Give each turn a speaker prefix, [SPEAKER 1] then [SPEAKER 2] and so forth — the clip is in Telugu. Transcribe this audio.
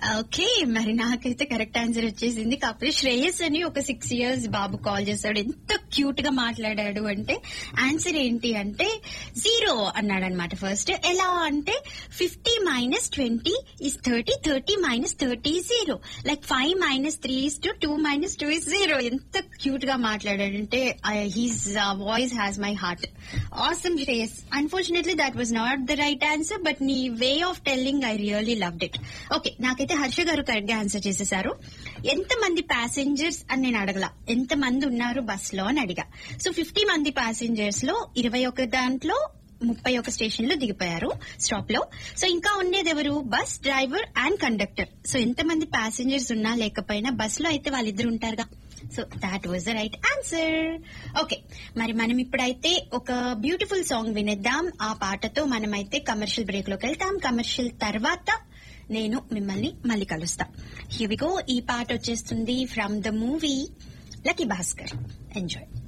[SPEAKER 1] ఓకే మరి నాకైతే కరెక్ట్ ఆన్సర్ వచ్చేసింది కాకపోతే శ్రేయస్ అని ఒక సిక్స్ ఇయర్స్ బాబు కాల్ చేశాడు ఎంత క్యూట్ గా మాట్లాడాడు అంటే ఆన్సర్ ఏంటి అంటే జీరో అన్నాడు అనమాట ఫస్ట్ ఎలా అంటే fifty minus twenty is thirty thirty minus thirty zero like five minus three is two two minus two is zero ఎంత క్యూట్ గా మాట్లాడాడంటే his voice has my heart awesome Shreyas unfortunately that was not the right answer but నీ way of telling I really loved it okay నాకైతే హర్ష గారు కరెక్ట్ గా ఆన్సర్ చేసేసారు ఎంత మంది ప్యాసింజర్స్ అని నేను అడగల ఎంత మంది ఉన్నారు బస్ లో అని అడిగా సో ఫిఫ్టీ మంది ప్యాసింజర్స్ లో ఇరవై ఒక దాంట్లో ముప్పై ఒక స్టేషన్ లో దిగిపోయారు స్టాప్ లో సో ఇంకా ఉండేది ఎవరు bus driver and conductor so ఎంత మంది ప్యాసింజర్స్ ఉన్నా లేకపోయినా బస్ లో అయితే వాళ్ళిద్దరు ఉంటారుగా so that was the right answer okay మరి మనం ఇప్పుడైతే ఒక బ్యూటిఫుల్ సాంగ్ వినేద్దాం ఆ పాటతో మనమైతే కమర్షియల్ బ్రేక్ లోకి వెళ్తాం కమర్షియల్ తర్వాత నేను మిమ్మల్ని మళ్ళీ కలుస్తా హివిగో ఈ పాట వచ్చేస్తుంది from the movie Lucky Bhaskar enjoy